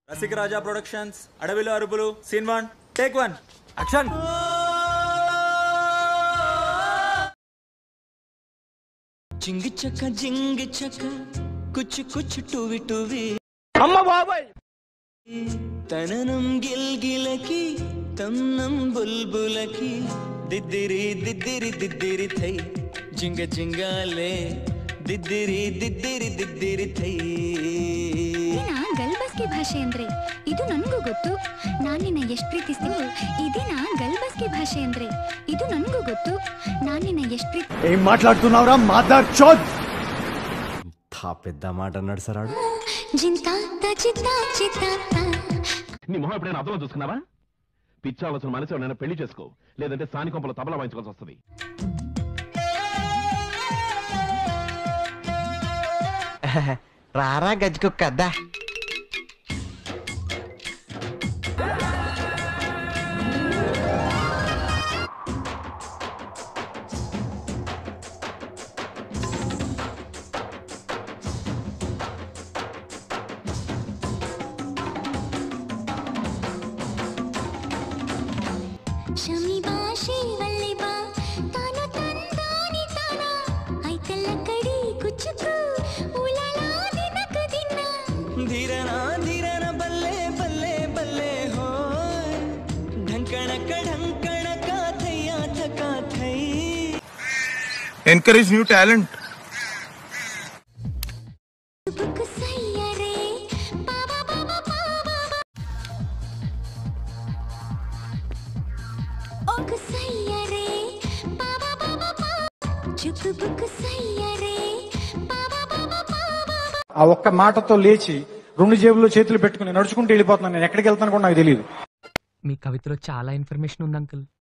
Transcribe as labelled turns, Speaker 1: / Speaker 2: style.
Speaker 1: రసిక రాజా productions అడవిలో అరుపులు scene one take one action
Speaker 2: జింగి చక్క జింగి చక్క కుచ్చు కుచ్చు టూవి టూవి
Speaker 3: అమ్మ బాబాయ్
Speaker 2: తననం గిల్గిలకి తన్నం బుల్బులకి దిద్దిరి దిద్దిరి దిద్దిరి ಥೈ జింగ జింగాలే దిద్దిరి దిద్దిరి దిద్దిరి ಥೈ
Speaker 4: ಇದಿನ ಗಲ್ಬಸ್ಗೆ ಭಾಷೆ ಅಂದ್ರೆ ಇದು ನನಗೂ ಗೊತ್ತು ನಾನು ನಿನ್ನ ಎಷ್ಟು ಪ್ರೀತಿಸ್ತೀನಿ ಇದಿನ ಗಲ್ಬಸ್ಗೆ ಭಾಷೆ ಅಂದ್ರೆ ಇದು ನನಗೂ ಗೊತ್ತು ನಾನು ನಿನ್ನ ಎಷ್ಟು ಪ್ರೀತಿ
Speaker 3: ఏం మాట్లాడుతున్నావురా మాదార్ చోద్
Speaker 5: తా పెద్ద మాట అన్నాడు సార్ ఆడు
Speaker 4: జింతాత చిత్తా చిత్తాత
Speaker 6: నీ మొహం ఎప్పుడైనా అర్థంలో చూసుకున్నావా పిచ్చి ఆలోచన మనసు ఎవరైనా పెళ్లి చేసుకో లేదంటే సాని కొంపల తబలా వాయించుకోవాల్సి వస్తుంది
Speaker 5: రారా గజ్జుకు కదా
Speaker 4: ಶಮಿ ಭಾಷೆ ವಲ್ಲೆ ಬಾ ತಾನು ತಂದಾನಿ ತಾನ ಐತಲ್ಲ ಕಡಿ ಕುಚ್ಚುಕು ಉಲಲಾ ದಿನಕ ದಿನ
Speaker 2: ಧೀರನ ಧೀರನ ಬಲ್ಲೆ ಬಲ್ಲೆ ಬಲ್ಲೆ ಹೋ ಢಂಕಣಕ ಢಂಕಣಕ ಥಯ್ಯ ಥಕ ಥೈ
Speaker 7: encourage new talent
Speaker 4: ಬುಕ್ ಸಯ್ಯರೆ ಬಾಬಾ ಬಾಬಾ ಬಾಬಾ ಓಕ್ ಸಯ್ಯರೆ ಬಾಬಾ ಬಾಬಾ ಬಾ ಚುಕ್ ಬುಕ್ ಸಯ್ಯರೆ ಬಾಬಾ ಬಾಬಾ ಬಾಬಾ
Speaker 3: ఆ ఒక్క మాటతో లేచి రెండు జేబుల్లో చేతులు పెట్టుకుని నడుచుకుంటూ వెళ్ళిపోతున్నాను నేను ఎక్కడికి వెళ్తాను కూడా నాకు తెలియదు
Speaker 8: మీ కవితలో చాలా ఇన్ఫర్మేషన్ ఉంది అంకుల్